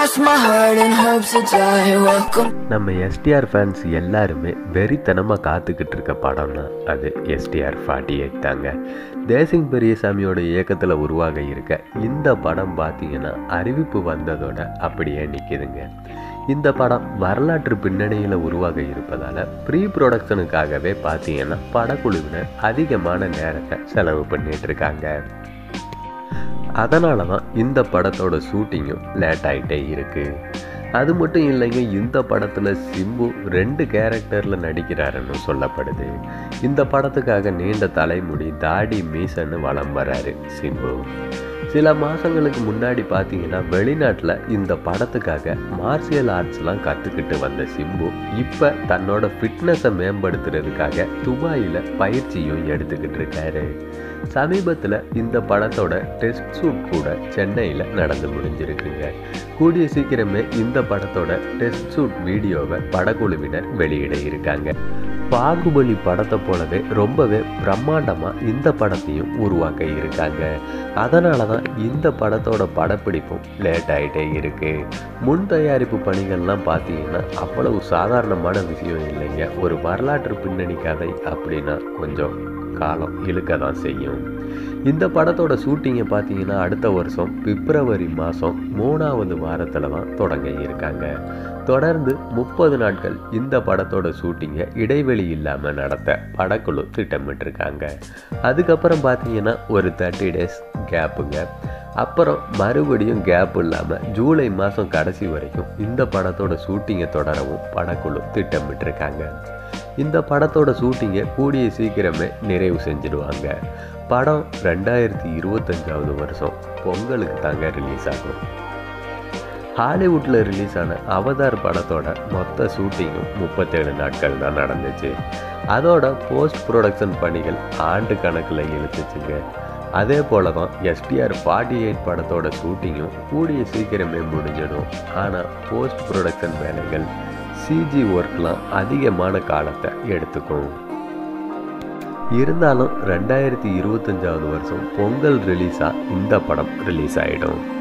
cross my heart and hope to die. Welcome. நம்ம STR fans எல்லாருமே வெறித்தனமாக காத்துக்கிட்டு இருக்க படம்னா அது எஸ்டிஆர் ஃபார்ட்டி எயிட் தாங்க தேசிங் பெரியசாமியோட இயக்கத்தில் உருவாக இருக்க இந்த படம் பார்த்தீங்கன்னா அறிவிப்பு வந்ததோட அப்படியே நிற்கிதுங்க இந்த படம் வரலாற்று பின்னணியில் உருவாக இருப்பதால் ப்ரீ ப்ரொடக்ஷனுக்காகவே பார்த்தீங்கன்னா படக்குழுவினர் அதிகமான நேரத்தை செலவு பண்ணிட்டு இருக்காங்க அதனால தான் இந்த படத்தோட ஷூட்டிங்கும் லேட் ஆகிட்டே இருக்குது அது மட்டும் இல்லைங்க இந்த படத்தில் சிம்பு ரெண்டு கேரக்டரில் நடிக்கிறாருன்னு சொல்லப்படுது இந்த படத்துக்காக நீண்ட தலைமுடி தாடி மீசன்னு வலம் வராரு சிம்பு சில மாதங்களுக்கு முன்னாடி பார்த்தீங்கன்னா வெளிநாட்டில் இந்த படத்துக்காக மார்ஷியல் ஆர்ட்ஸ்லாம் கற்றுக்கிட்டு வந்த சிம்பு இப்போ தன்னோட ஃபிட்னஸை மேம்படுத்துறதுக்காக துபாயில் பயிற்சியும் எடுத்துக்கிட்டு இருக்காரு சமீபத்தில் இந்த படத்தோட டெஸ்ட் ஷூட் கூட சென்னையில் நடந்து முடிஞ்சிருக்குங்க கூடிய சீக்கிரமே இந்த படத்தோட டெஸ்ட் ஷூட் வீடியோவை படக்குழுவினர் வெளியிட இருக்காங்க பாகுபலி படத்தை போலவே ரொம்பவே பிரம்மாண்டமாக இந்த படத்தையும் உருவாக்க இருக்காங்க அதனால தான் இந்த படத்தோட படப்பிடிப்பும் லேட் ஆகிட்டே இருக்கு முன் தயாரிப்பு பணிகள்லாம் பார்த்தீங்கன்னா அவ்வளவு சாதாரணமான விஷயம் இல்லைங்க ஒரு வரலாற்று பின்னணி கதை அப்படின்னா கொஞ்சம் காலம் இழுக்க தான் செய்யும் இந்த படத்தோட ஷூட்டிங்கை பார்த்தீங்கன்னா அடுத்த வருஷம் பிப்ரவரி மாதம் மூணாவது வாரத்தில் தான் தொடங்க இருக்காங்க தொடர்ந்து முப்பது நாட்கள் இந்த படத்தோட ஷூட்டிங்கை இடைவெளி இல்லாமல் நடத்த படக்குழு திட்டமிட்டிருக்காங்க அதுக்கப்புறம் பார்த்தீங்கன்னா ஒரு தேர்ட்டி டேஸ் கேப்புங்க அப்புறம் மறுபடியும் கேப் இல்லாமல் ஜூலை மாதம் கடைசி வரைக்கும் இந்த படத்தோட ஷூட்டிங்கை தொடரவும் படக்குழு திட்டமிட்டிருக்காங்க இந்த படத்தோட ஷூட்டிங்கை கூடிய சீக்கிரமே நிறைவு செஞ்சிடுவாங்க படம் ரெண்டாயிரத்தி இருபத்தஞ்சாவது வருஷம் பொங்கலுக்கு தாங்க ரிலீஸ் ஆகும் ஹாலிவுட்டில் ரிலீஸ் ஆன அவதார் படத்தோட மொத்த ஷூட்டிங்கும் முப்பத்தேழு நாட்கள் தான் நடந்துச்சு அதோட போஸ்ட் ப்ரொடக்ஷன் பணிகள் ஆண்டு கணக்கில் இழுத்துச்சுங்க அதே போல தான் எஸ்டிஆர் ஃபார்ட்டி எயிட் படத்தோட ஷூட்டிங்கும் கூடிய சீக்கிரமே முடிஞ்சிடும் ஆனால் போஸ்ட் ப்ரொடக்ஷன் வேலைகள் சிஜி ஒர்க்லாம் அதிகமான காலத்தை எடுத்துக்கும் இருந்தாலும் ரெண்டாயிரத்தி இருபத்தஞ்சாவது வருஷம் பொங்கல் ரிலீஸாக இந்த படம் ரிலீஸ் ஆகிடும்